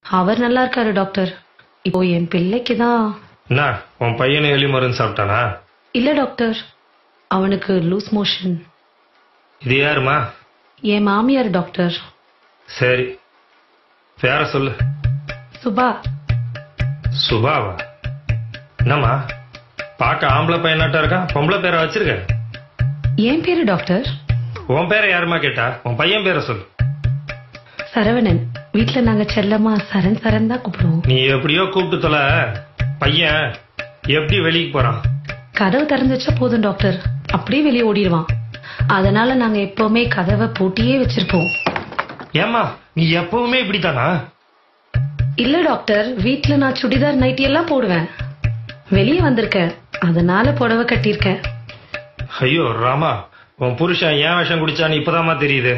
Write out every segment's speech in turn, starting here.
அவர் நல்லா இருக்காரு டாக்டர் இப்போ என் பிள்ளைக்கு தான் என்ன உன் பையனை எலி மருந்து சாப்பிட்டானா இல்ல டாக்டர் அவனுக்கு லூஸ் மோஷன் இது யாருமா என் மாமியார் டாக்டர் சரி பேர சொல்லு சுபா சுபாவா என்னம்மா பார்க்க ஆம்பளை பையனாட்டா இருக்கான் பொம்பளை பேரை வச்சிருக்க என் பேரு டாக்டர் உன் பேரை யாருமா கேட்டா உன் பையன் பேரை சொல்லு சரவணன் வீட்ல நாங்க செல்லமா சரண் சரண் தான் கூப்பிடுவோம் நீ எப்படியோ கூப்பிட்டு தொலை பையன் எப்படி வெளிக்கு போறான் கதவு திறந்து வச்சா போதும் டாக்டர் அப்படியே வெளியே ஓடிடுவான் அதனால நாங்க எப்பவுமே கதவை பூட்டியே வச்சிருப்போம் ஏம்மா நீ எப்பவுமே இப்படித்தானா இல்ல டாக்டர் வீட்ல நான் சுடிதார் நைட்டி எல்லாம் போடுவேன் வெளியே வந்திருக்கேன் அதனால புடவை கட்டியிருக்கேன் ஐயோ ராமா உன் புருஷன் ஏன் விஷம் குடிச்சான்னு இப்பதாம்மா தெரியுது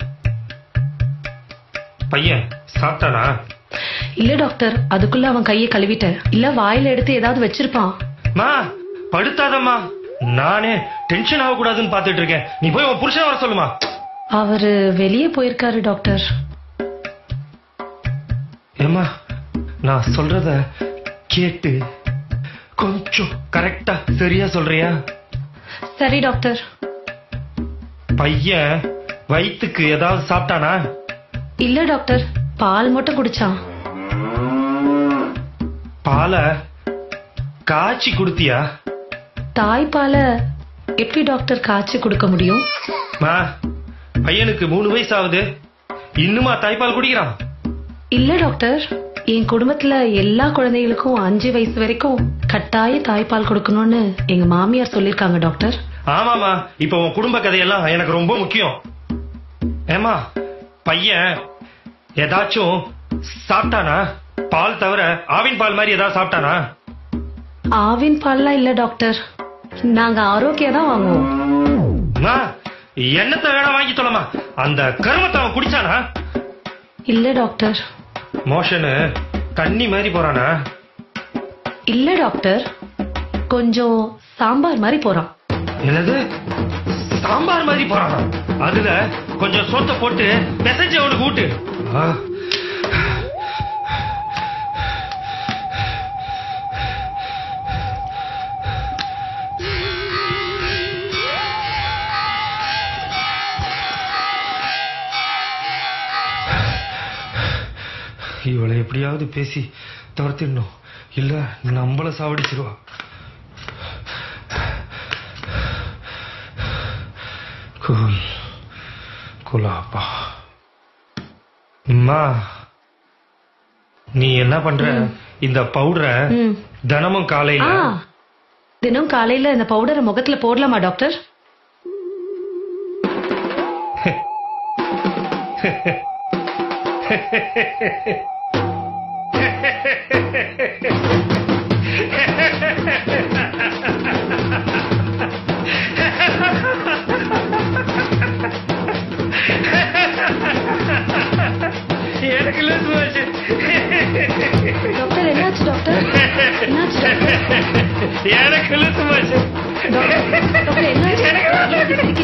பையன் சாப்பிட்டானா இல்ல டாக்டர் அதுக்குள்ள அவன் கையை கழுவிட்டேன் இல்ல வாயில எடுத்து ஏதாவது வச்சிருப்பான் மா படுத்தாதம்மா நானே டென்ஷன் ஆகக்கூடாதுன்னு பாத்துட்டு இருக்கேன் நீ போய் உன் புருஷன் வர சொல்லுமா அவரு வெளியே போயிருக்காரு டாக்டர் ஏம்மா நான் சொல்றத கேட்டு கொஞ்சம் கரெக்டா சரியா சொல்றியா சரி டாக்டர் பையன் வயித்துக்கு ஏதாவது சாப்பிட்டானா இல்ல டாக்டர் பால் மட்டும் குடிச்சான் பாலை காய்ச்சி குடுத்தியா தாய்ப்பால எப்படி டாக்டர் காய்ச்சி கொடுக்க முடியும் மா பையனுக்கு மூணு வயசு ஆகுது இன்னுமா தாய்ப்பால் குடிக்கிறான் இல்ல டாக்டர் என் குடும்பத்துல எல்லா குழந்தைகளுக்கும் அஞ்சு வயசு வரைக்கும் கட்டாய தாய்ப்பால் கொடுக்கணும்னு எங்க மாமியார் சொல்லிருக்காங்க டாக்டர் ஆமாமா இப்ப உன் குடும்ப கதையெல்லாம் எனக்கு ரொம்ப முக்கியம் ஏமா பையன் ஏதாச்சும் சாப்பிட்டானா பால் தவிர ஆவின் பால் மாதிரி ஏதாவது சாப்பிட்டானா ஆவின் பால்லாம் இல்ல டாக்டர் நாங்க ஆரோக்கியம் தான் வாங்குவோம் அம்மா, என்னத்தை வேணா வாங்கி சொல்லமா அந்த கருமத்தை அவன் குடிச்சானா இல்ல டாக்டர் மோஷனு தண்ணி மாதிரி போறானா இல்ல டாக்டர் கொஞ்சம் சாம்பார் மாதிரி போறான் என்னது சாம்பார் மாதிரி போறானா அதுல கொஞ்சம் சோத்த போட்டு மெசேஜ் அவனுக்கு ஊட்டு ஆ. இவளை எப்படியாவது பேசி துரத்திடணும் இல்ல நம்மள சாவடிச்சிருவா கூல் குலாப்பா அம்மா நீ என்ன பண்ற இந்த பவுடரை ம். தினமும் ஆ காலையில தினம் காலையில இந்த பவுடரை முகத்துல போடலாமா டாக்டர் எனக்கு லூசு போச்சு. டாக்டர் என்னாச்சு டாக்டர் என்னாச்சு டாக்டர் எனக்கு லூசு போச்சு. டாக்டர் என்னாச்சு